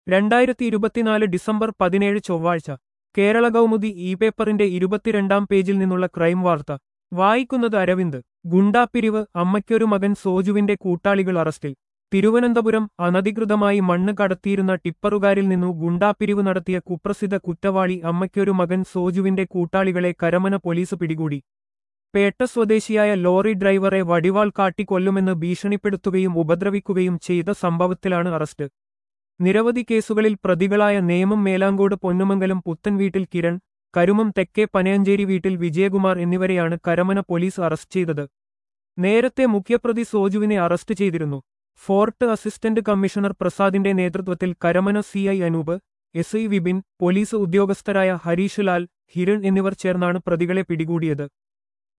രണ്ടായിരത്തി ഇരുപത്തിനാല് ഡിസംബർ പതിനേഴ് ചൊവ്വാഴ്ച കേരള കൗമുദി ഇ പേപ്പറിന്റെ ഇരുപത്തിരണ്ടാം പേജിൽ നിന്നുള്ള ക്രൈം വാർത്ത വായിക്കുന്നത് അരവിന്ദ് ഗുണ്ടാപ്പിരിവ് അമ്മയ്ക്കൊരു മകൻ സോജുവിന്റെ കൂട്ടാളികൾ അറസ്റ്റിൽ തിരുവനന്തപുരം അനധികൃതമായി മണ്ണ് കടത്തിയിരുന്ന ടിപ്പറുകാരിൽ നിന്നു ഗുണ്ടാപ്പിരിവ് നടത്തിയ കുപ്രസിദ്ധ കുറ്റവാളി അമ്മയ്ക്കൊരു മകൻ സോജുവിന്റെ കൂട്ടാളികളെ കരമന പോലീസ് പിടികൂടി പേട്ട സ്വദേശിയായ ലോറി ഡ്രൈവറെ വടിവാൾ കാട്ടി കൊല്ലുമെന്ന് ഭീഷണിപ്പെടുത്തുകയും ഉപദ്രവിക്കുകയും ചെയ്ത സംഭവത്തിലാണ് അറസ്റ്റ് നിരവധി കേസുകളിൽ പ്രതികളായ നേമം മേലാങ്കോട് പൊന്നുമംഗലം പുത്തൻ വീട്ടിൽ കിരൺ കരുമം തെക്കേ പനയഞ്ചേരി വീട്ടിൽ വിജയകുമാർ എന്നിവരെയാണ് കരമന പോലീസ് അറസ്റ്റ് ചെയ്തത് നേരത്തെ മുഖ്യപ്രതി സോജുവിനെ അറസ്റ്റ് ചെയ്തിരുന്നു ഫോർട്ട് അസിസ്റ്റന്റ് കമ്മീഷണർ പ്രസാദിന്റെ നേതൃത്വത്തിൽ Karamana C I Anoop S I Vipin police ഉദ്യോഗസ്ഥരായ ഹരീഷ് ലാൽ ഹിരൺ എന്നിവർ ചേർന്നാണ് പ്രതികളെ പിടികൂടിയത്